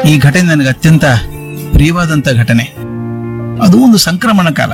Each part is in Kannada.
ಈ ಘಟನೆ ನನಗೆ ಅತ್ಯಂತ ಪ್ರಿಯವಾದಂತ ಘಟನೆ ಅದು ಒಂದು ಸಂಕ್ರಮಣ ಕಾಲ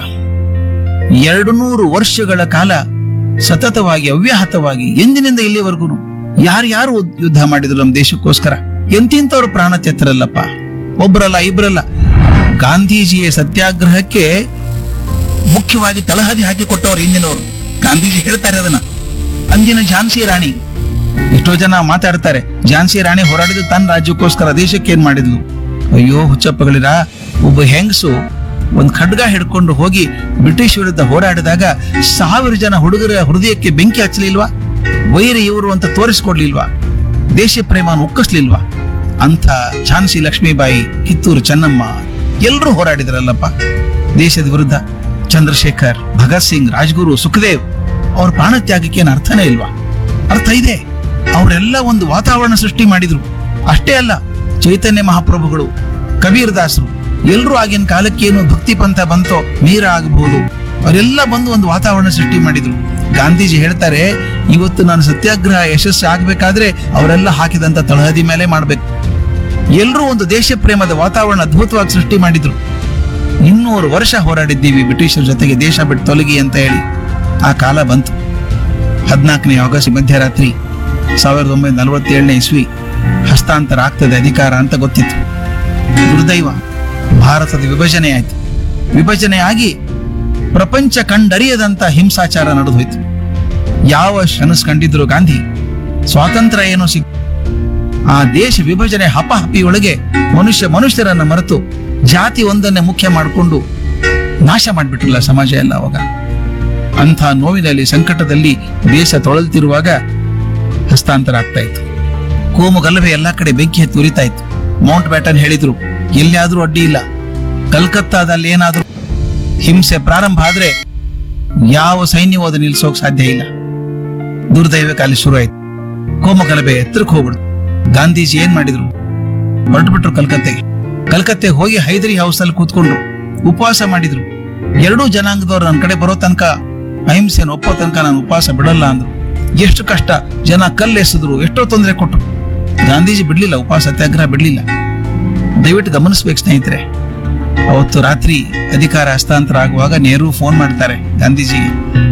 ಎರಡು ನೂರು ವರ್ಷಗಳ ಕಾಲ ಸತತವಾಗಿ ಅವ್ಯಾಹತವಾಗಿ ಎಂದಿನಿಂದ ಇಲ್ಲಿವರೆಗೂ ಯಾರ್ಯಾರು ಯುದ್ಧ ಮಾಡಿದ್ರು ನಮ್ಮ ದೇಶಕ್ಕೋಸ್ಕರ ಎಂತಿಂತವ್ರು ಪ್ರಾಣ ತೆತ್ತರಲ್ಲಪ್ಪ ಒಬ್ಬರಲ್ಲ ಇಬ್ಬರಲ್ಲ ಗಾಂಧೀಜಿಯ ಸತ್ಯಾಗ್ರಹಕ್ಕೆ ಮುಖ್ಯವಾಗಿ ತಳಹದಿ ಹಾಕಿಕೊಟ್ಟವರು ಹಿಂದಿನವರು ಗಾಂಧೀಜಿ ಹೇಳ್ತಾರೆ ಅದನ್ನ ಅಂದಿನ ಝಾನ್ಸಿ ರಾಣಿ ಎಷ್ಟೋ ಜನ ಮಾತಾಡ್ತಾರೆ ಝಾನ್ಸಿ ರಾಣಿ ಹೋರಾಡಿದ್ದು ತನ್ನ ರಾಜ್ಯಕ್ಕೋಸ್ಕರ ದೇಶಕ್ಕೆ ಏನ್ ಮಾಡಿದ್ಲು ಅಯ್ಯೋ ಹುಚ್ಚಪ್ಪಗಳಿರ ಒಬ್ಬ ಹೆಂಗಸು ಒಂದ್ ಖಡ್ಗ ಹಿಡ್ಕೊಂಡು ಹೋಗಿ ಬ್ರಿಟಿಷ್ ವಿರುದ್ಧ ಹೋರಾಡಿದಾಗ ಸಾವಿರ ಜನ ಹುಡುಗರ ಹೃದಯಕ್ಕೆ ಬೆಂಕಿ ಹಚ್ಚಲಿಲ್ವಾ ವೈರಿ ಇವರು ಅಂತ ತೋರಿಸ್ಕೊಡ್ಲಿಲ್ವಾ ದೇಶ ಪ್ರೇಮನ ಉಕ್ಕಿಸ್ಲಿಲ್ವಾ ಅಂತ ಝಾನ್ಸಿ ಲಕ್ಷ್ಮೀಬಾಯಿ ಕಿತ್ತೂರು ಚೆನ್ನಮ್ಮ ಎಲ್ಲರೂ ಹೋರಾಡಿದ್ರಲ್ಲಪ್ಪ ದೇಶದ ವಿರುದ್ಧ ಚಂದ್ರಶೇಖರ್ ಭಗತ್ ಸಿಂಗ್ ರಾಜ್ಗುರು ಸುಖದೇವ್ ಅವ್ರ ಪ್ರಾಣತ್ಯಾಗಕ್ಕೆ ಏನು ಅರ್ಥನೇ ಇಲ್ವಾ ಅರ್ಥ ಇದೆ ಅವರೆಲ್ಲ ಒಂದು ವಾತಾವರಣ ಸೃಷ್ಟಿ ಮಾಡಿದ್ರು ಅಷ್ಟೇ ಅಲ್ಲ ಚೈತನ್ಯ ಮಹಾಪ್ರಭುಗಳು ಕಬೀರ್ ದಾಸರು ಎಲ್ಲರೂ ಆಗಿನ ಕಾಲಕ್ಕೆ ಏನು ಭಕ್ತಿ ಪಂಥ ಬಂತೋ ಮೀರ ಆಗಬಹುದು ಅವರೆಲ್ಲ ಬಂದು ಒಂದು ವಾತಾವರಣ ಸೃಷ್ಟಿ ಮಾಡಿದ್ರು ಗಾಂಧೀಜಿ ಹೇಳ್ತಾರೆ ಇವತ್ತು ನಾನು ಸತ್ಯಾಗ್ರಹ ಯಶಸ್ಸು ಆಗ್ಬೇಕಾದ್ರೆ ಅವರೆಲ್ಲ ಹಾಕಿದಂತ ತಳಹದಿ ಮೇಲೆ ಮಾಡ್ಬೇಕು ಎಲ್ಲರೂ ಒಂದು ದೇಶ ಪ್ರೇಮದ ವಾತಾವರಣ ಅದ್ಭುತವಾಗಿ ಸೃಷ್ಟಿ ಮಾಡಿದ್ರು ಇನ್ನೂರು ವರ್ಷ ಹೋರಾಡಿದ್ದೀವಿ ಬ್ರಿಟಿಷರ ಜೊತೆಗೆ ದೇಶ ಬಿಟ್ಟು ತೊಲಗಿ ಅಂತ ಹೇಳಿ ಆ ಕಾಲ ಬಂತು ಹದಿನಾಲ್ಕನೇ ಆಗಸ್ಟ್ ಮಧ್ಯರಾತ್ರಿ ಸಾವಿರದ ಒಂಬೈನೂರ ನಲವತ್ತೇಳನೇ ಇಸ್ವಿ ಹಸ್ತಾಂತರ ಆಗ್ತದೆ ಅಧಿಕಾರ ಅಂತ ಗೊತ್ತಿತ್ತು ದುರ್ದೈವ ಭಾರತದ ವಿಭಜನೆ ಆಯ್ತು ವಿಭಜನೆ ಆಗಿ ಪ್ರಪಂಚ ಕಂಡರಿಯದಂತ ಹಿಂಸಾಚಾರ ನಡೆದೋಯ್ತು ಯಾವ ಕನಸು ಕಂಡಿದ್ರು ಗಾಂಧಿ ಸ್ವಾತಂತ್ರ್ಯ ಏನೋ ಸಿಕ್ ಆ ದೇಶ ವಿಭಜನೆ ಹಪಹಪಿಯೊಳಗೆ ಮನುಷ್ಯ ಮನುಷ್ಯರನ್ನ ಮರೆತು ಜಾತಿ ಒಂದನ್ನೇ ಮುಖ್ಯ ಮಾಡಿಕೊಂಡು ನಾಶ ಮಾಡಿಬಿಟ್ರಲ್ಲ ಸಮಾಜ ಎಲ್ಲ ಅವಾಗ ಅಂಥ ನೋವಿನಲ್ಲಿ ಸಂಕಟದಲ್ಲಿ ದೇಶ ತೊಳಲ್ತಿರುವಾಗ ಹಸ್ತಾಂತರ ಆಗ್ತಾ ಇತ್ತು ಕೋಮು ಗಲಭೆ ಎಲ್ಲಾ ಕಡೆ ಬೆಂಕಿ ಹತ್ತಿ ಉರಿತಾ ಇತ್ತು ಮೌಂಟ್ ಬ್ಯಾಟನ್ ಹೇಳಿದ್ರು ಎಲ್ಲಿಯಾದ್ರೂ ಅಡ್ಡಿ ಇಲ್ಲ ಕಲ್ಕತ್ತಾದಲ್ಲಿ ಏನಾದ್ರೂ ಹಿಂಸೆ ಪ್ರಾರಂಭ ಆದ್ರೆ ಯಾವ ಸೈನ್ಯವೂ ಅದು ನಿಲ್ಸೋಕ್ ಸಾಧ್ಯ ಇಲ್ಲ ದುರ್ದೈವಕ್ಕೆ ಅಲ್ಲಿ ಶುರು ಆಯ್ತು ಕೋಮು ಗಲಭೆ ಎತ್ತರಕ್ಕೆ ಹೋಗ್ಬಿಡ್ತು ಗಾಂಧೀಜಿ ಏನ್ ಮಾಡಿದ್ರು ಹೊರಟುಬಿಟ್ರು ಕಲ್ಕತ್ತೆಗೆ ಕಲ್ಕತ್ತೆಗೆ ಹೋಗಿ ಹೈದರಿ ಹೌಸ್ ಅಲ್ಲಿ ಕೂತ್ಕೊಂಡ್ರು ಉಪವಾಸ ಮಾಡಿದ್ರು ಎರಡೂ ಜನಾಂಗದವ್ರು ನನ್ನ ಕಡೆ ಬರೋ ತನಕ ಅಹಿಂಸೆನ ಒಪ್ಪೋ ತನಕ ನಾನು ಉಪವಾಸ ಬಿಡಲ್ಲ ಅಂದ್ರು ಎಷ್ಟು ಕಷ್ಟ ಜನ ಕಲ್ಲೆಸೆದ್ರು ಎಷ್ಟೋ ತೊಂದರೆ ಕೊಟ್ರು ಗಾಂಧೀಜಿ ಬಿಡ್ಲಿಲ್ಲ ಉಪವಾಸ ಸತ್ಯಾಗ್ರಹ ಬಿಡ್ಲಿಲ್ಲ ದಯವಿಟ್ಟು ಗಮನಿಸ್ಬೇಕು ಸ್ನೇಹಿತರೆ ಅವತ್ತು ರಾತ್ರಿ ಅಧಿಕಾರ ಹಸ್ತಾಂತರ ಆಗುವಾಗ ನೆಹರು ಫೋನ್ ಮಾಡ್ತಾರೆ ಗಾಂಧೀಜಿಗೆ